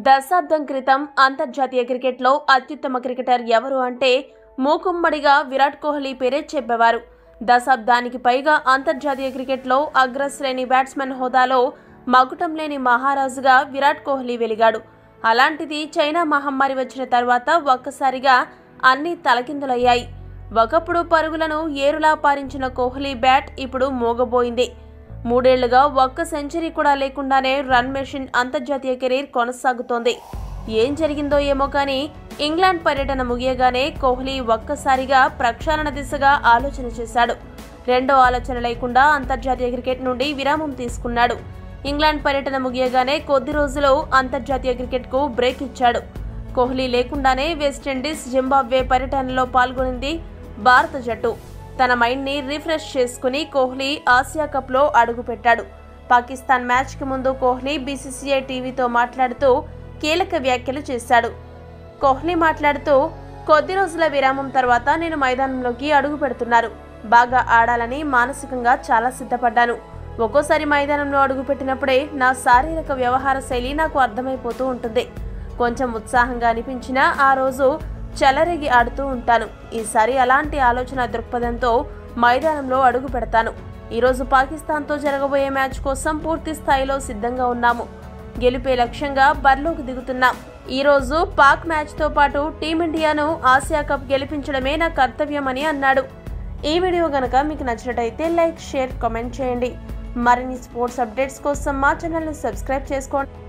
దశాబ్దం క్రితం అంతర్జాతీయ క్రికెట్లో అత్యుత్తమ క్రికెటర్ ఎవరు అంటే మూకుమ్మడిగా విరాట్ కోహ్లీ పేరే చెప్పేవారు దశాబ్దానికి పైగా అంతర్జాతీయ క్రికెట్లో అగ్రశ్రేణి బ్యాట్స్మెన్ హోదాలో మకుటం లేని మహారాజుగా విరాట్ కోహ్లీ వెలిగాడు అలాంటిది చైనా మహమ్మారి వచ్చిన తర్వాత ఒక్కసారిగా అన్నీ తలకిందులయ్యాయి ఒకప్పుడు పరుగులను ఏరులా పారించిన కోహ్లీ బ్యాట్ ఇప్పుడు మోగబోయింది మూడేళ్లుగా ఒక్క సెంచరీ కూడా లేకుండానే రన్ మెషిన్ అంతర్జాతీయ కెరీర్ కొనసాగుతోంది ఏం జరిగిందో ఏమో కానీ ఇంగ్లాండ్ పర్యటన ముగియగానే కోహ్లీ ఒక్కసారిగా ప్రక్షాళన దిశగా ఆలోచన చేశాడు రెండో ఆలోచన లేకుండా అంతర్జాతీయ క్రికెట్ నుండి విరామం తీసుకున్నాడు ఇంగ్లాండ్ పర్యటన ముగియగానే కొద్ది రోజులు అంతర్జాతీయ క్రికెట్కు బ్రేక్ ఇచ్చాడు కోహ్లీ లేకుండానే వెస్టిండీస్ జింబాబ్వే పర్యటనలో పాల్గొనింది భారత జట్టు తన మైండ్ని రిఫ్రెష్ చేసుకుని కోహ్లీ ఆసియా కప్లో అడుగుపెట్టాడు పాకిస్తాన్ మ్యాచ్కి ముందు కోహ్లీ బీసీసీఐ టీవీతో మాట్లాడుతూ కీలక వ్యాఖ్యలు చేశాడు కోహ్లీ మాట్లాడుతూ కొద్ది రోజుల విరామం తర్వాత నేను మైదానంలోకి అడుగు పెడుతున్నాను బాగా ఆడాలని మానసికంగా చాలా సిద్ధపడ్డాను ఒక్కోసారి మైదానంలో అడుగుపెట్టినప్పుడే నా శారీరక వ్యవహార శైలి నాకు అర్థమైపోతూ ఉంటుంది కొంచెం ఉత్సాహంగా అనిపించినా ఆ రోజు చెలరేగి ఆడుతూ ఉంటాను ఈసారి అలాంటి ఆలోచన దృక్పథంతో మైదానంలో అడుగు పెడతాను ఈరోజు పాకిస్తాన్తో జరగబోయే మ్యాచ్ కోసం పూర్తి స్థాయిలో సిద్ధంగా ఉన్నాము గెలిపే లక్ష్యంగా బరిలోకి దిగుతున్నాం ఈ రోజు పాక్ మ్యాచ్తో పాటు టీమిండియాను ఆసియా కప్ గెలిపించడమే నా కర్తవ్యమని అన్నాడు ఈ వీడియో గనక మీకు నచ్చినట్టయితే లైక్ షేర్ కామెంట్ చేయండి మరిన్ని స్పోర్ట్స్ అప్డేట్స్ కోసం మా ఛానల్ని సబ్స్క్రైబ్ చేసుకోండి